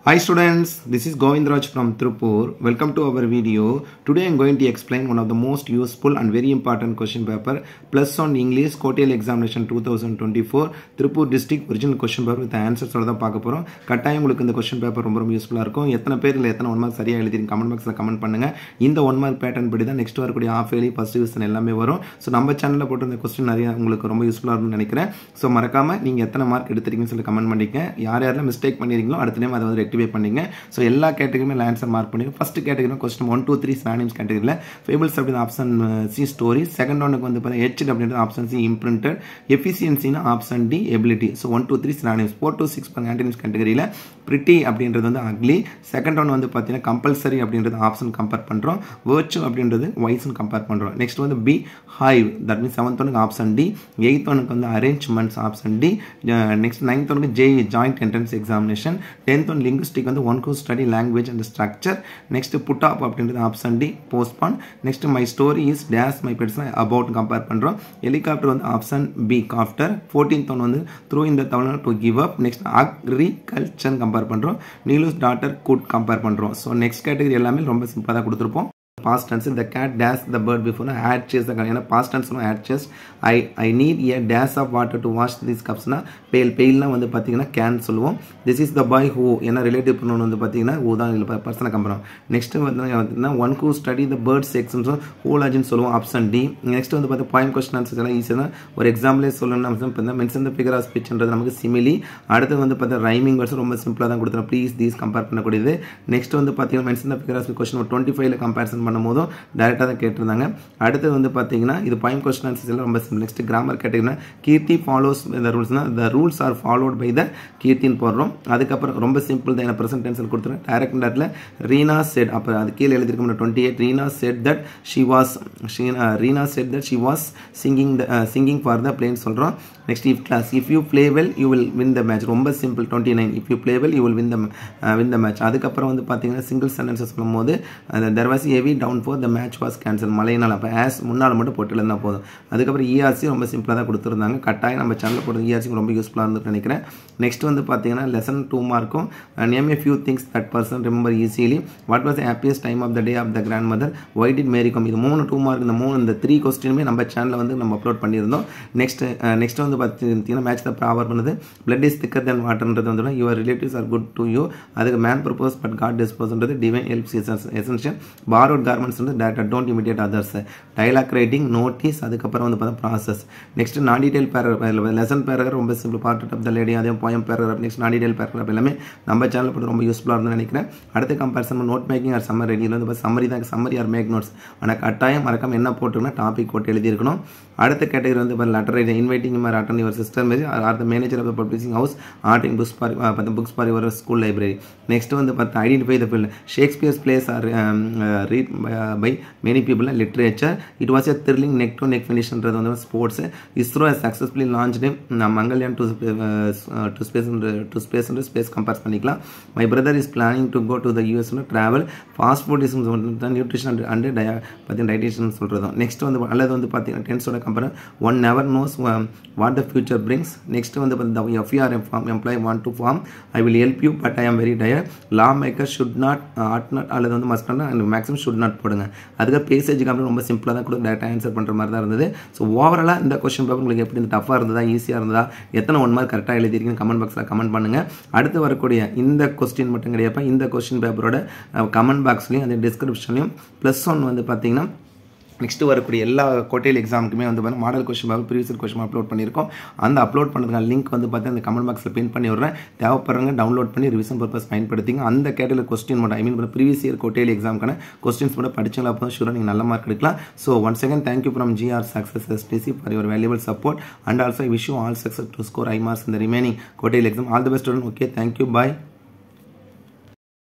Hi students, this is Govindraj from Tripur. Welcome to our video. Today I am going to explain one of the most useful and very important question paper plus on English Cotel Examination 2024 Tripur District Original Question Paper with answers தான் பார்க்க போகிறோம் கட்டாயம் உங்களுக்கு இந்த question paper ரொம்ப ரொம்ப யூஸ்ஃபுல்லாக இருக்கும் எத்தனை பேர் இல்லை எத்தனை ஒன் மார்க் சரியாக எழுதிருங்க கமெண்ட் பாக்ஸில் கமெண்ட் பண்ணுங்க இந்த ஒன் மார்க் பேட்டர்ன் படி தான் நெக்ஸ்ட் வரக்கூடிய ஆஃப் இயர்லி ஃபர்ஸ்ட் டிவிஷன் எல்லாமே வரும் ஸோ நம்ம சேனலில் போட்டு இந்த கொஸ்டின் நிறைய உங்களுக்கு ரொம்ப யூஸ்ஃபுல்லாக இருக்கும்னு நினைக்கிறேன் ஸோ மறக்காம நீங்கள் எத்தனை மார்க் எடுத்துருக்கீங்கன்னு சொல்லி கமெண்ட் பண்ணிக்க யார் யாரெல்லாம் மிஸ்டேக் பண்ணிருக்கீங்களோ அடுத்த டைம் அதை வந்து ரெக்டிஃபை பண்ணிங்க ஸோ எல்லா கேட்டகரியுமே ஆன்சர் மார்க் பண்ணிங்க first category question one two three synonyms கேட்டகரியில் ஃபேபிள்ஸ் அப்படின்னு ஆப்ஷன் சி ஸ்டோரி செகண்ட் ஒனுக்கு வந்து பார்த்தீங்கன்னா ஹெச் அப்படின்றது ஆப்ஷன் சி இம்ப்ரிண்டட் எஃபிசியன்சினா option D ability so one two three synonyms four two six antonyms கேட்டகரியில் பிரிட்டி அப்படின்றது வந்து அக்லி செகண்ட் ஒன் வந்து பார்த்தீங்கன்னா கம்பல்சரி அப்படின்றது ஆப்ஷன் கம்பேர் பண்ணுறோம் வேர்ச்சு அப்படின்றது வைஸ்னு கம்பேர் பண்ணுறோம் நெக்ஸ்ட் வந்து B hive that means seventh ஒனுக்கு ஆப்ஷன் டி எயித் ஒனுக்கு வந்து arrangements option D next ninth ஒனுக்கு J joint entrance examination tenth one linguistic வந்து ஒன் கு study language and structure next put up அப்படின்றது option D postpone next my story is days my pets about compare பண்ணுறோம் helicopter வந்து option B copter fourteenth one வந்து through இந்த Tamil to give up next agriculture compare பண்ணுறோம் நீலூஸ் daughter good compare பண்ணுறோம் so next category எல்லாமே ரொம்ப சிம்பிளாக தான் கொடுத்துருப்போம் past tense the cat dash the bird before had chased the ஏன்னா past tense had chased I I need a dash of water to wash these cups னா பேல் பேல்னா வந்து பார்த்தீங்கன்னா கேன் சொல்லுவோம் this is the boy who ஏன்னா relative pronoun வந்து பார்த்தீங்கன்னா who தான் இதில் பர்சனை கம்பரம் நெக்ஸ்ட் வந்து one who study the bird section ஹூலாஜின்னு சொல்லுவோம் ஆப்ஷன் டி நெக்ஸ்ட் வந்து பார்த்தா பாயிண்ட் கொஸ்டின் ஆன்சர்ஸ் எல்லாம் ஈஸியாக தான் ஒரு எக்ஸாம்பிளே சொல்லணும்னா இப்போ மென்ஷன் த ஃபிகர் ஆஃப் ஸ்பீச்ன்றது நமக்கு சிமிலி அடுத்து வந்து பார்த்தா ரைமிங் வேர்ட்ஸ் ரொம்ப சிம்பிளாக தான் கொடுத்துரும் ப்ளீஸ் தீஸ் கம்பேர் பண்ணக்கூடியது நெக்ஸ்ட் வந்து பார்த்தீங்கன்னா mention the figure of question twenty ஃபைவ்ல கம்பேரிசன் பண்ணும்போதும் டேரெக்டாக தான் கேட்டிருந்தாங்க அடுத்து வந்து பார்த்தீங்கன்னா இது பாயிண்ட் கொஸ்டின் ஆன்சர்ஸ் எல்லாம் ரொம்ப சிம்பிள் நெக்ஸ்ட் கிராமர் கேட்டிங்கன்னா கீர்த்தி ஃபாலோஸ் இந்த ரூல்ஸ்னா the rules are followed by the கீர்த்தின்னு போடுறோம் அதுக்கப்புறம் ரொம்ப சிம்பிள் தான் என்ன ப்ரெசன்ட் டென்ஸில் கொடுத்துருக்கேன் டேரக்ட் டேட்டில் ரீனா செட் அப்போ அது கீழே எழுதிருக்கோம் twenty eight Reena said that she was Reena said that she was singing the singing for the plane சொல்கிறோம் next if clause if you play well you will win the match ரொம்ப simple twenty nine if you play well you will win the win the match அதுக்கப்புறம் வந்து பார்த்தீங்கன்னா single sentences சொல்லும் போது there was heavy down four the match was cancel மழையினால் அப்போ as முன்னால் மட்டும் போட்டு இருந்தால் போதும் அதுக்கப்புறம் இஆர்சி ரொம்ப சிம்பிளாக தான் கொடுத்துருந்தாங்க கட்டாயம் நம்ம சேனலில் போடுறது இஆர்சி ரொம்ப யூஸ்ஃபுல்லாக இருந்துட்டு நினைக்கிறேன் நெக்ஸ்ட் வந்து பார்த்தீங்கன்னா லெசன் டூ மார்க்கும் name a few things that person remember easily what was happiest time of the day of the grandmother why did Mary come இது மூணு டூ மார்க் இந்த மூணு இந்த த்ரீ கொஸ்டினுமே நம்ம சேனலில் வந்து நம்ம அப்லோட் பண்ணியிருந்தோம் நெக்ஸ்ட் நெக்ஸ்ட் வந்து பார்த்தீங்கன்னா மேட்ச் த ப்ராவர் பண்ணுது பிளட் இஸ் திக்கர் தென் வாட்டர்ன்றது வந்து your relatives are good to you அதுக்கு மேன் ப்ரப்போஸ் பட் காட் டிஸ்போஸ்ன்றது டிவைன் ஹெல்ப்ஸ் எசென்ஷியல் பாரோட் கார்மெண்ட்ஸ் வந்து டேரக்டாக don't immediate others dialogue writing notice அதுக்கப்புறம் வந்து பார்த்தா process next non detail paragraph lesson paragraph ரொம்ப simple part of the lady அதே poem paragraph next non detail paragraph எல்லாமே நம்ம சேனல் போட்டு ரொம்ப யூஸ்ஃபுல்லாக இருந்து நினைக்கிறேன் அடுத்த comparison note making or summer ரெடியில் வந்து சம்மரி தான் சம்மரி ஆர் மேக் நோட்ஸ் ஆனால் கட்டாயம் மறக்காம என்ன போட்டுருக்கணும் டாபிக் போட்டு எழுதியிருக்கணும் அடுத்த கேட்டகரி வந்து இப்போ லெட்டர் ரைட்டிங் இன்வைட்டிங் மாதிரி attend your sister marriage or the manager of the publishing house ordering books for பத்து books for your school library next வந்து பார்த்து identify the field Shakespeare's plays are read by many people literature it was a thrilling neck to neck ஃபினிஷ்ன்றது வந்து sports ISRO successfully launched Mangalyaan to to space to space space compare பண்ணிக்கலாம் my brother is planning to go to the US travel fast food is nutrition and டய பார்த்தீங்கன்னா dietitian சொல்கிறதும் நெக்ஸ்ட் வந்து அல்லது வந்து பார்த்தீங்கன்னா டென்ஸோட compare one never knows what the future brings next வந்து பார்த்தீங்கன்னா எஃப்இஆர் form employ want to form I will help you but I am very tire law maker should not add not அல்லது வந்து must and maximum should not போடுங்க அதுக்கு passage company ரொம்ப சிம்பிளாக தான் கூட டேட்டா ஆன்சர் பண்ணுற மாதிரி தான் இருந்தது ஸோ ஓவராலாக இந்த கொஸ்டின் பேப்பர் உங்களுக்கு எப்படி டஃபாக இருந்ததா ஈஸியாக இருந்ததா எத்தனை ஒன் மார்க் கரெக்டாக எழுதிருக்கீங்க கமெண்ட் பாக்ஸில் கமெண்ட் பண்ணுங்கள் அடுத்து வரக்கூடிய இந்த கொஸ்டின் மட்டும் கிடையாது இந்த கொஸ்டின் பேப்பரோட கமெண்ட் பாக்ஸ்லையும் அந்த டிஸ்கிரிப்ஷன்லையும் ப்ளஸ் ஒன் வந்து பார்த்தீங்கன்னா நெக்ஸ்ட் வரக்கூடிய எல்லா கோட்டையில் எக்ஸாமுக்குமே வந்து பார்த்தீங்கன்னா model question paper previous question upload பண்ணியிருக்கோம் அந்த அப்லோட் பண்ணுறதுக்கான லிங்க் வந்து பார்த்தீங்கன்னா அந்த கமெண்ட் பாக்ஸில் பின் பண்ணி விடுறேன் தேவைப்படுறவங்க டவுன்லோட் பண்ணி ரிவிஷன் பர்பஸ் பயன்படுத்திங்க அந்த கேட்டகரி கொஸ்டின் மட்டும் ஐ மீன் ப்ரீவியஸ் இயர் கோட்டையில் எக்ஸாமுக்கான கொஸ்டின்ஸ் மட்டும் படிச்சிங்களா அப்போ ஷூராக நீங்கள் நல்ல மார்க் எடுக்கலாம் so one second thank you from GR success STC for your valuable support and also wish you all success to score high marks இந்த ரிமைனிங் கோட்டையில் exam all the best okay thank you bye